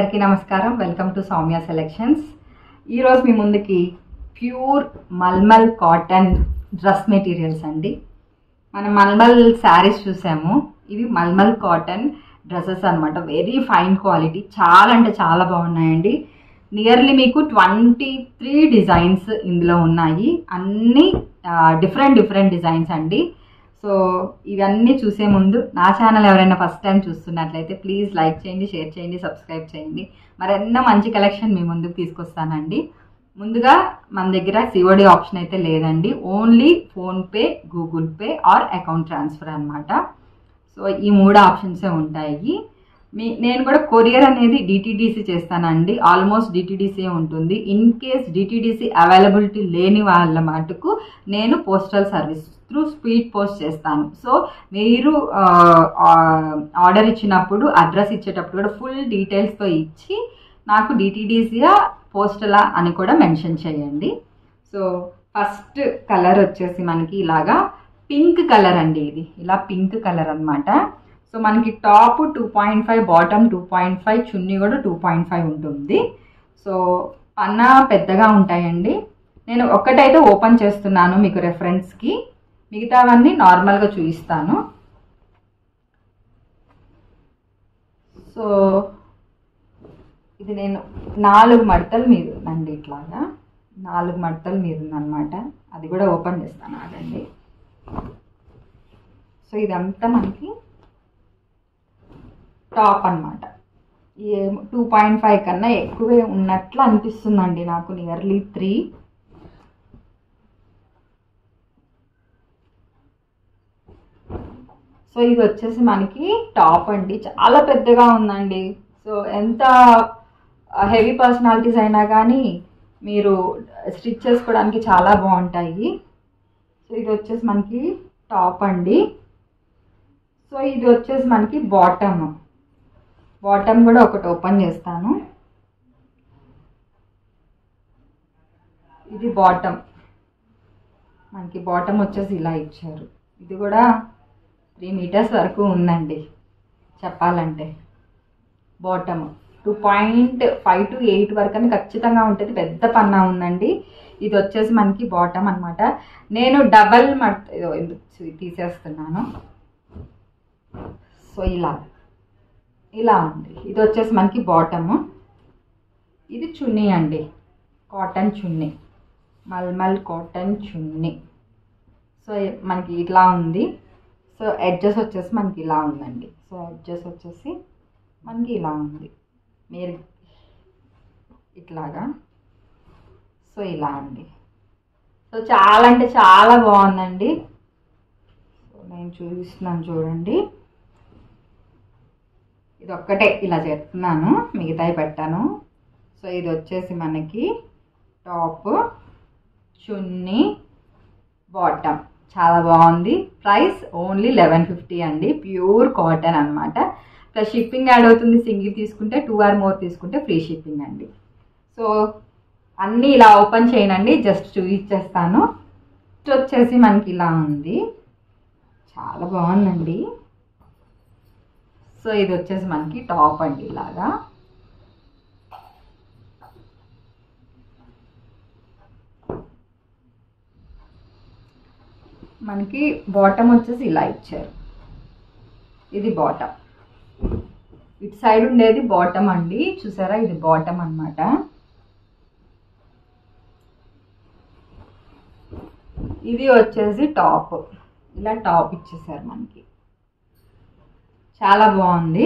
అందరికీ నమస్కారం welcome to Soumya selections ఈరోజు మీ ముందుకి pure malmal cotton dress materials అండి మనం మల్మల్ శారీస్ చూసాము ఇవి మల్మల్ కాటన్ డ్రెస్సెస్ అనమాట వెరీ ఫైన్ క్వాలిటీ చాలా అంటే చాలా బాగున్నాయండి నియర్లీ మీకు ట్వంటీ త్రీ డిజైన్స్ ఇందులో ఉన్నాయి అన్నీ డిఫరెంట్ డిఫరెంట్ డిజైన్స్ అండి సో ఇవన్నీ చూసే ముందు నా ఛానల్ ఎవరైనా ఫస్ట్ టైం చూస్తున్నట్లయితే ప్లీజ్ లైక్ చేయండి షేర్ చేయండి సబ్స్క్రైబ్ చేయండి మరెన్నో మంచి కలెక్షన్ మీ ముందుకు తీసుకొస్తానండి ముందుగా మన దగ్గర సిఓడి ఆప్షన్ అయితే లేదండి only PhonePe Google Pay or account transfer అనమాట సో ఈ మూడు ఆప్షన్సే ఉంటాయి మీ నేను కూడా కొరియర్ అనేది డిటీడీసీ చేస్తానండి ఆల్మోస్ట్ డిటీడీసీ ఉంటుంది ఇన్ కేస్ డిటీడీసీ అవైలబిలిటీ లేని వాళ్ళ మటుకు నేను postal service through speed post చేస్తాను సో మీరు ఆర్డర్ ఇచ్చినప్పుడు అడ్రస్ ఇచ్చేటప్పుడు కూడా ఫుల్ డీటెయిల్స్తో ఇచ్చి నాకు డిటీడీసీయా పోస్టలా అని కూడా మెన్షన్ చేయండి సో ఫస్ట్ కలర్ వచ్చేసి మనకి ఇలాగా పింక్ కలర్ అండి ఇది ఇలా పింక్ కలర్ అనమాట సో మనకి top two point five bottom two point five chunni కూడా టూ పాయింట్ ఫైవ్ ఉంటుంది సో పన్నా పెద్దగా ఉంటాయండి నేను ఒక్కటైతే ఓపెన్ చేస్తున్నాను మీకు రెఫరెన్స్కి మిగతావన్నీ నార్మల్గా చూపిస్తాను సో ఇది నేను నాలుగు మడతలు మీద ఉందండి ఇట్లాగా నాలుగు మడతలు మీద ఉందన్నమాట అది కూడా ఓపెన్ చేస్తాను ఆగండి సో ఇదంతా మనకి టాప్ అనమాట ఏ టూ పాయింట్ ఫైవ్ కన్నా ఎక్కువే ఉన్నట్లు అనిపిస్తుందండి నాకు నియర్లీ త్రీ సో ఇది వచ్చేసి మనకి టాప్ అండి చాలా పెద్దగా ఉందండి సో ఎంత హెవీ పర్సనాలిటీస్ అయినా కానీ మీరు స్టిచ్ చేసుకోవడానికి చాలా బాగుంటాయి సో ఇది వచ్చేసి మనకి టాప్ అండి సో ఇది వచ్చేసి మనకి బాటమ్ బాటమ్ కూడా ఒకటి ఓపెన్ చేస్తాను ఇది బాటమ్ మనకి బాటమ్ వచ్చేసి ఇలా ఇచ్చారు ఇది కూడా త్రీ మీటర్స్ వరకు ఉందండి చెప్పాలంటే bottom two point five to eight వరకు అని ఖచ్చితంగా ఉంటుంది పెద్ద పన్నా ఉందండి ఇది వచ్చేసి మనకి బాటమ్ అనమాట నేను డబల్ మట్ తీసేస్తున్నాను సో ఇలా ఇలా ఉంది ఇది వచ్చేసి మనకి బాటమ్ ఇది చున్నీ అండి cotton chunni malmal cotton chunni so మనకి ఇట్లా ఉంది సో ఎడ్జెస్ వచ్చేసి మనకి ఇలా ఉందండి సో ఎడ్జెస్ వచ్చేసి మనకి ఇలా ఉంది మీరు ఇట్లాగా సో ఇలా అండి సో చాలా అంటే చాలా బాగుందండి సో నేను చూపిస్తున్నాను చూడండి ఇది ఒక్కటే ఇలా చెప్తున్నాను మిగతాయి పెట్టాను సో ఇది వచ్చేసి మనకి టాప్ చున్నీ బాటమ్ చాలా బాగుంది ప్రైస్ ఓన్లీ లెవెన్ ఫిఫ్టీ అండి ప్యూర్ కాటన్ అనమాట ప్లస్ షిప్పింగ్ యాడ్ అవుతుంది సింగిల్ తీసుకుంటే టూ ఆర్ మోర్ తీసుకుంటే ఫ్రీ షిప్పింగ్ అండి సో అన్నీ ఇలా ఓపెన్ చేయనండి జస్ట్ చూపించేస్తాను వచ్చేసి మనకి ఇలా ఉంది చాలా బాగుందండి సో ఇది వచ్చేసి మనకి టాప్ అండి ఇలాగా మనకి బాటమ్ వచ్చేసి ఇలా ఇచ్చారు ఇది బాటమ్ ఇటు సైడ్ ఉండేది బాటమ్ అండి చూసారా ఇది బాటమ్ అనమాట ఇది వచ్చేసి టాప్ ఇలా టాప్ ఇచ్చేసారు మనకి చాలా బాగుంది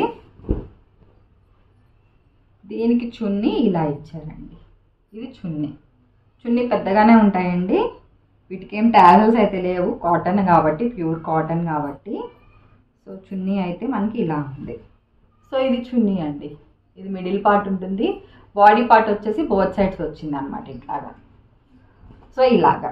దీనికి చున్నీ ఇలా ఇచ్చారండి ఇది చున్నీ చున్నీ పెద్దగానే ఉంటాయండి వీటికి ఏం ట్యాజల్స్ అయితే లేవు కాటన్ కాబట్టి ప్యూర్ కాటన్ కాబట్టి సో చున్నీ అయితే మనకి ఇలా ఉంది సో ఇది చున్నీ అండి ఇది మిడిల్ పార్ట్ ఉంటుంది బాడీ పార్ట్ వచ్చేసి బోత్ సైడ్స్ వచ్చింది అనమాట ఇట్లాగా సో ఇలాగా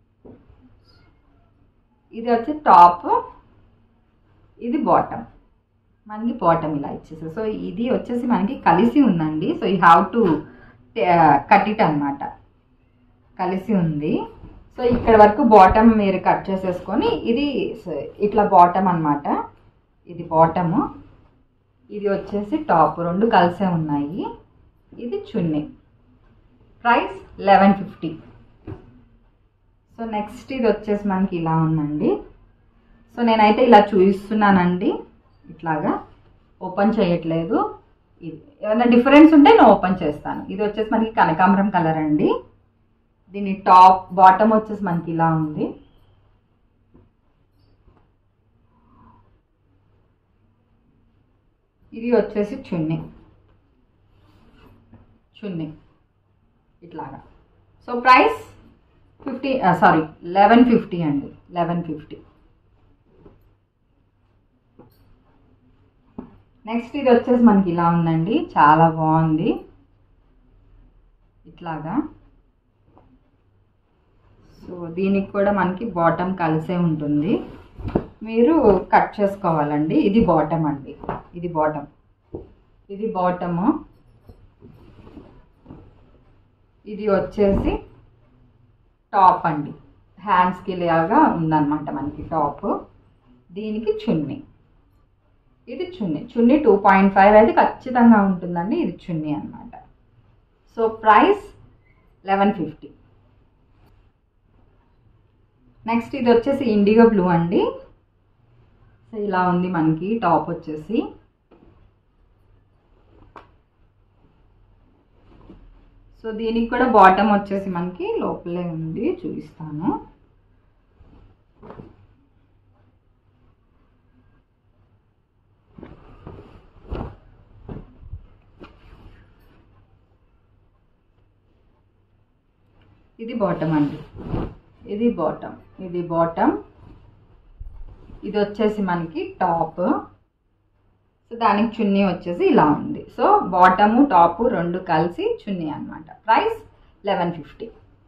ఇది వచ్చి టాప్ ఇది బాటమ్ మనకి బాటమ్ ఇలా ఇచ్చేసి సో ఇది వచ్చేసి మనకి కలిసి ఉందండి so you have to cut it అనమాట కలిసి ఉంది సో ఇక్కడ వరకు బాటమ్ మీరు కట్ చేసేసుకొని ఇది ఇట్లా బాటమ్ అనమాట ఇది బాటము ఇది వచ్చేసి టాప్ రెండు కలిసే ఉన్నాయి ఇది chunni price eleven fifty so next ఇది వచ్చేసి మనకి ఇలా ఉందండి సో నేనైతే ఇలా చూపిస్తున్నానండి ఇట్లాగా ఓపెన్ చేయట్లేదు ఇది ఏమైనా డిఫరెన్స్ ఉంటే నేను ఓపెన్ చేస్తాను ఇది వచ్చేసి మనకి కనకాంబరం కలర్ అండి దీని టాప్ బాటమ్ వచ్చేసి మనకి ఇలా ఉంది ఇది వచ్చేసి చున్నీ చున్నీ ఇట్లాగా so price fifty sorry eleven fifty అండి లెవెన్ ఫిఫ్టీ నెక్స్ట్ ఇది వచ్చేసి మనకి ఇలా ఉందండి చాలా బాగుంది ఇట్లాగా సో దీనికి కూడా మనకి బాటమ్ కలిసే ఉంటుంది మీరు కట్ చేసుకోవాలండి ఇది బాటమ్ అండి ఇది బాటమ్ ఇది బాటము ఇది వచ్చేసి టాప్ అండి హ్యాండ్స్కి లాగా ఉందన్నమాట మనకి టాప్ దీనికి చున్నీ ఇది chunni chunni two point five అయితే ఖచ్చితంగా ఉంటుందండి ఇది చున్నీ అనమాట so price eleven fifty next ఇది వచ్చేసి ఇండిగో బ్లూ అండి సో ఇలా ఉంది మనకి టాప్ వచ్చేసి సో దీనికి కూడా బాటమ్ వచ్చేసి మనకి లోపలే ఉంది చూపిస్తాను ఇది బాటమ్ అండి ఇది బాటమ్ ఇది బాటమ్ ఇది వచ్చేసి మనకి టాప్ సో దానికి చున్నీ వచ్చేసి ఇలా ఉంది సో బాటము టాప్ రెండు కలిసి చున్నీ అనమాట ప్రైస్ లెవెన్ ఫిఫ్టీ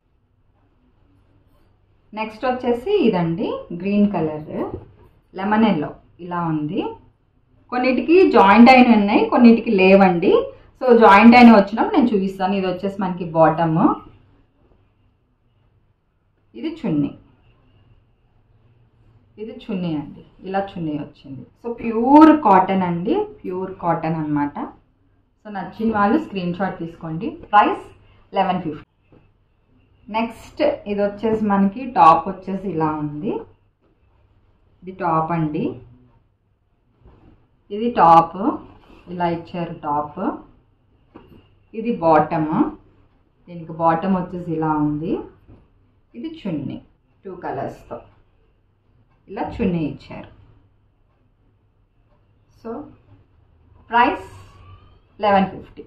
నెక్స్ట్ వచ్చేసి ఇదండి గ్రీన్ కలర్ లెమన్ ఎల్లో ఇలా ఉంది కొన్నిటికి జాయింట్ అయిన ఉన్నాయి కొన్నిటికి లేవండి సో జాయింట్ అయిన వచ్చినప్పుడు నేను చూపిస్తాను ఇది వచ్చేసి మనకి బాటమ్ ఇది చున్నీ ఇది చున్నీ అండి ఇలా చున్నీ వచ్చింది సో ప్యూర్ కాటన్ అండి ప్యూర్ కాటన్ అనమాట సో నచ్చిన వాళ్ళు స్క్రీన్ షాట్ తీసుకోండి ప్రైస్ లెవెన్ ఫిఫ్టీ నెక్స్ట్ ఇది వచ్చేసి మనకి టాప్ వచ్చేసి ఇలా ఉంది ఇది టాప్ అండి ఇది టాప్ ఇలా ఇచ్చారు టాప్ ఇది బాటమ్ దీనికి బాటమ్ వచ్చేసి ఇలా ఉంది ఇది చున్నీ టూ కలర్స్తో ఇలా చున్నీ ఇచ్చారు so price eleven fifty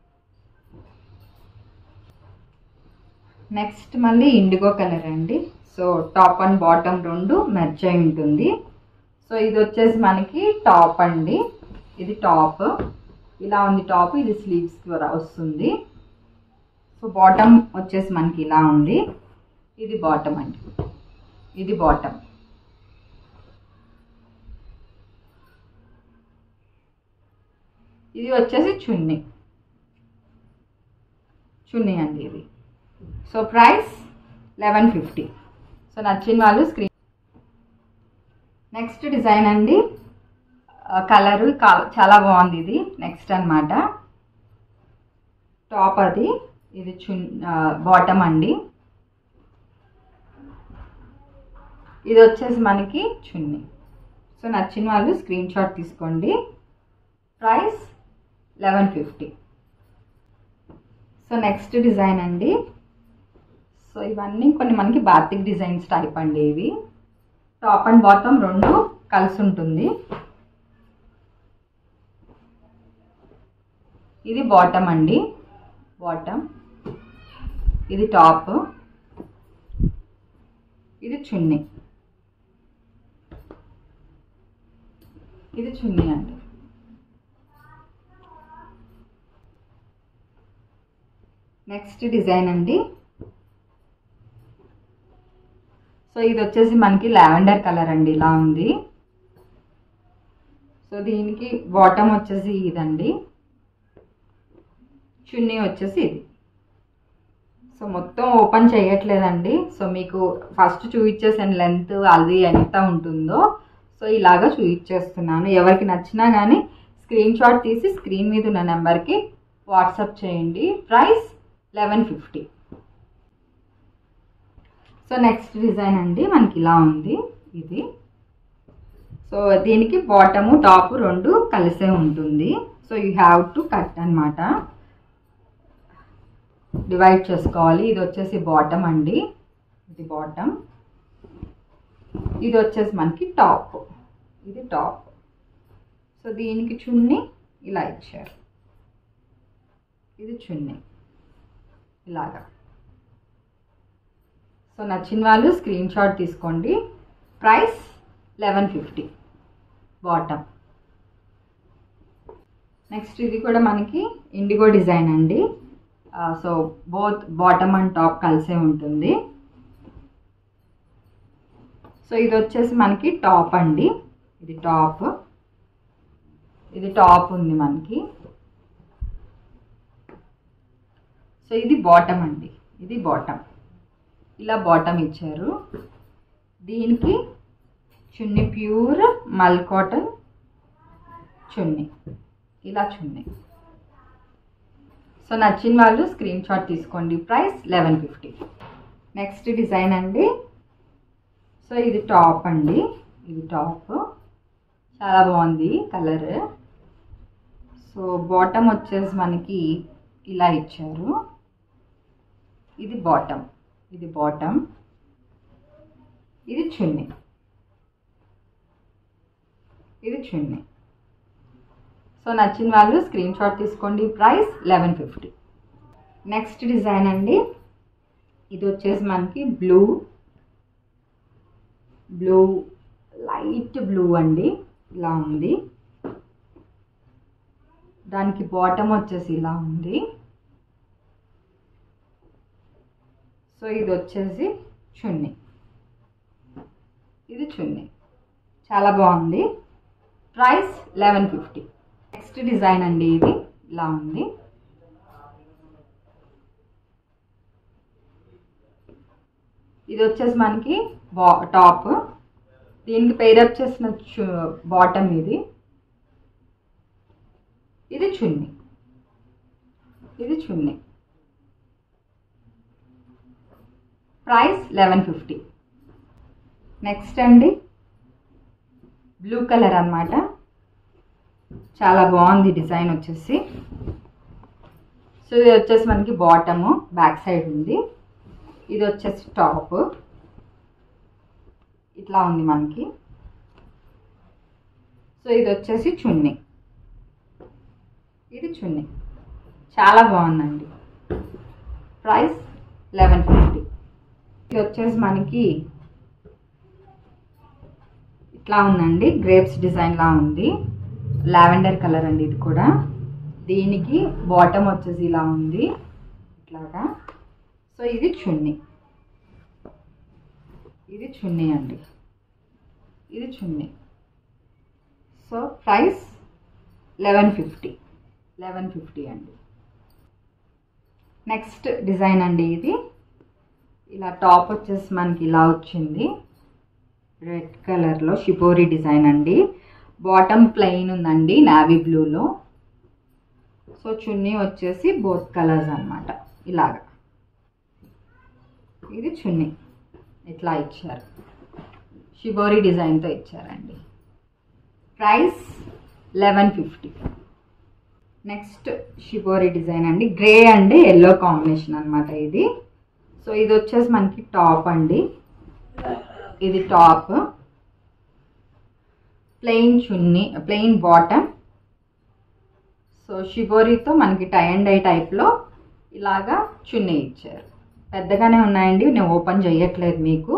next మళ్ళీ ఇండిగో కలర్ అండి సో టాప్ అండ్ బాటమ్ రెండు మెర్జ్ అయి ఉంటుంది సో ఇది వచ్చేసి మనకి టాప్ అండి ఇది టాప్ ఇలా ఉంది టాప్ ఇది స్లీవ్స్కి వస్తుంది సో బాటమ్ వచ్చేసి మనకి ఇలా ఉంది ఇది బాటమ్ అండి ఇది బాటమ్ ఇది వచ్చేసి చున్నీ చున్నీ అండి ఇది so price eleven fifty so నచ్చిన వాళ్ళు స్క్రీన్ నెక్స్ట్ డిజైన్ అండి కలరు చాలా బాగుంది ఇది నెక్స్ట్ అనమాట టాప్ అది ఇది చున్ బాటమ్ అండి ఇది వచ్చేసి మనకి చున్నీ సో నచ్చిన వాళ్ళు స్క్రీన్ షాట్ తీసుకోండి price eleven fifty so next design అండి సో ఇవన్నీ కొన్ని మనకి బాతిక్ డిజైన్స్ టైప్ అండి ఇవి టాప్ అండ్ బాటమ్ రెండు కలిసి ఉంటుంది ఇది బాటమ్ అండి బాటమ్ ఇది టాప్ ఇది చున్నీ ఇది చున్నీ అండి నెక్స్ట్ డిజైన్ అండి సో ఇది వచ్చేసి మనకి లావెండర్ కలర్ అండి ఇలా ఉంది సో దీనికి బాటమ్ వచ్చేసి ఇదండి చున్నీ వచ్చేసి ఇది సో మొత్తం ఓపెన్ చేయట్లేదండి సో మీకు ఫస్ట్ చూపించేసాను లెంత్ అది ఎంత ఉంటుందో సో ఇలాగా చూపించేస్తున్నాను ఎవరికి నచ్చినా కానీ స్క్రీన్ షాట్ తీసి స్క్రీన్ మీద ఉన్న నెంబర్కి వాట్సాప్ చేయండి price eleven fifty so next design అండి మనకి ఇలా ఉంది ఇది సో దీనికి బాటము టాప్ రెండు కలిసే ఉంటుంది so you have to cut అనమాట డివైడ్ చేసుకోవాలి ఇది వచ్చేసి బాటమ్ అండి ఇది బాటమ్ ఇది వచ్చేసి మనకి టాప్ ఇది టాప్ సో దీనికి చున్నీ ఇలా ఇచ్చారు ఇది చున్నీ ఇలాగా సో నచ్చిన వాళ్ళు స్క్రీన్ షాట్ తీసుకోండి price eleven fifty bottom next ఇది కూడా మనకి ఇండిగో డిజైన్ అండి so both bottom and top కలిసే ఉంటుంది సో ఇది వచ్చేసి మనకి టాప్ అండి ఇది టాప్ ఇది టాప్ ఉంది మనకి సో ఇది బాటమ్ అండి ఇది బాటమ్ ఇలా బాటమ్ ఇచ్చారు దీనికి చున్నీ ప్యూర్ మల్ కాటన్ చున్నీ ఇలా చున్నీ సో నచ్చిన వాళ్ళు స్క్రీన్ షాట్ తీసుకోండి price eleven fifty next design అండి సో ఇది టాప్ అండి ఇది టాప్ చాలా బాగుంది కలర్ సో బాటమ్ వచ్చేసి మనకి ఇలా ఇచ్చారు ఇది బాటమ్ ఇది బాటమ్ ఇది చున్నీ ఇది చున్నీ సో నచ్చిన వాళ్ళు స్క్రీన్ షాట్ తీసుకోండి price eleven fifty next design అండి ఇది వచ్చేసి మనకి బ్లూ బ్లూ లైట్ బ్లూ అండి ఇలా ఉంది దానికి బాటమ్ వచ్చేసి ఇలా ఉంది సో ఇది వచ్చేసి చున్నీ ఇది చున్నీ చాలా బాగుంది price eleven fifty next design అండి ఇది ఇలా ఉంది ఇది వచ్చేసి మనకి బా టాప్ దీనికి పేరప్ చేసిన బాటమ్ ఇది ఇది చున్నీ ఇది chunni price eleven fifty next అండి బ్లూ కలర్ అన్నమాట చాలా బాగుంది డిజైన్ వచ్చేసి సో ఇది వచ్చేసి మనకి బాటము బ్యాక్ సైడ్ ఉంది ఇది వచ్చేసి టాప్ ఇట్లా ఉంది మనకి సో ఇది వచ్చేసి చున్నీ ఇది చున్నీ చాలా బాగుందండి ప్రైస్ లెవెన్ ఫిఫ్టీ ఇది వచ్చేసి మనకి ఇట్లా ఉందండి గ్రేప్స్ డిజైన్ లా ఉంది లావెండర్ కలర్ అండి ఇది కూడా దీనికి బాటమ్ వచ్చేసి ఇలా ఉంది ఇట్లాగా సో ఇది చున్నీ ఇది చున్నీ అండి ఇది chunni so price eleven fifty eleven fifty అండి నెక్స్ట్ డిజైన్ అండి ఇది ఇలా టాప్ వచ్చేసి మనకి ఇలా వచ్చింది రెడ్ కలర్లో షిపోరి డిజైన్ అండి బాటమ్ ప్లెయిన్ ఉందండి నావీ బ్లూలో సో చున్నీ వచ్చేసి బోత్ కలర్స్ అనమాట ఇలాగా ఇది చున్నీ ఇట్లా ఇచ్చారు షిబోరి డిజైన్తో ఇచ్చారండి price eleven fifty next shibori design అండి గ్రే అండి ఎల్లో కాంబినేషన్ అనమాట ఇది సో ఇది వచ్చేసి మనకి టాప్ అండి ఇది top plain chunni plain bottom so షిబోరితో మనకి టై అండ్ డై టైప్లో ఇలాగా చున్నీ ఇచ్చారు పెద్దగానే ఉన్నాయండి నేను ఓపెన్ చేయట్లేదు మీకు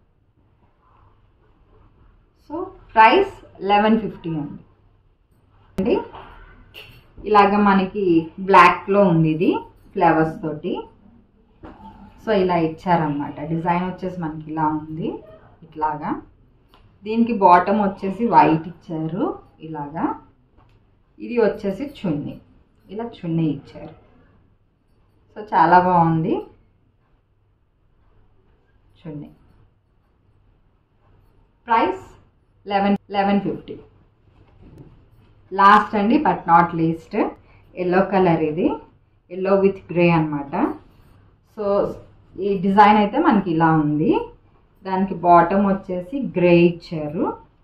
సో ప్రైస్ లెవెన్ ఫిఫ్టీ అండి అండి ఇలాగ మనకి బ్లాక్లో ఉంది ఇది ఫ్లవర్స్ తోటి సో ఇలా ఇచ్చారనమాట డిజైన్ వచ్చేసి మనకి ఇలా ఉంది ఇట్లాగా దీనికి బాటమ్ వచ్చేసి వైట్ ఇచ్చారు ఇలాగా ఇది వచ్చేసి చున్నీ ఇలా చున్నీ ఇచ్చారు సో చాలా బాగుంది chunni price eleven eleven fifty last అండి but not least yellow colour ఇది ఎల్లో విత్ గ్రే అన్నమాట సో ఈ డిజైన్ అయితే మనకి ఇలా ఉంది దానికి బాటమ్ వచ్చేసి గ్రే ఇచ్చారు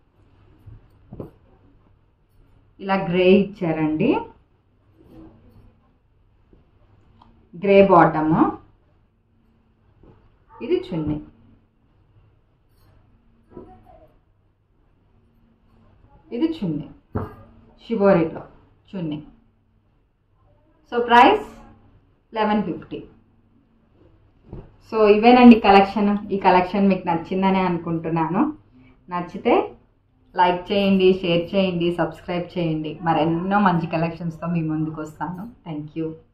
ఇలా గ్రే ఇచ్చారండి గ్రే బాటము ఇది చున్నీ ఇది చున్నీ షిబోరిలో chunni so price eleven fifty so ఇవేనండి కలెక్షన్ ఈ కలెక్షన్ మీకు నచ్చిందని అనుకుంటున్నాను నచ్చితే లైక్ చేయండి షేర్ చేయండి సబ్స్క్రైబ్ చేయండి మరెన్నో మంచి కలెక్షన్స్తో మీ ముందుకు వస్తాను థ్యాంక్ యూ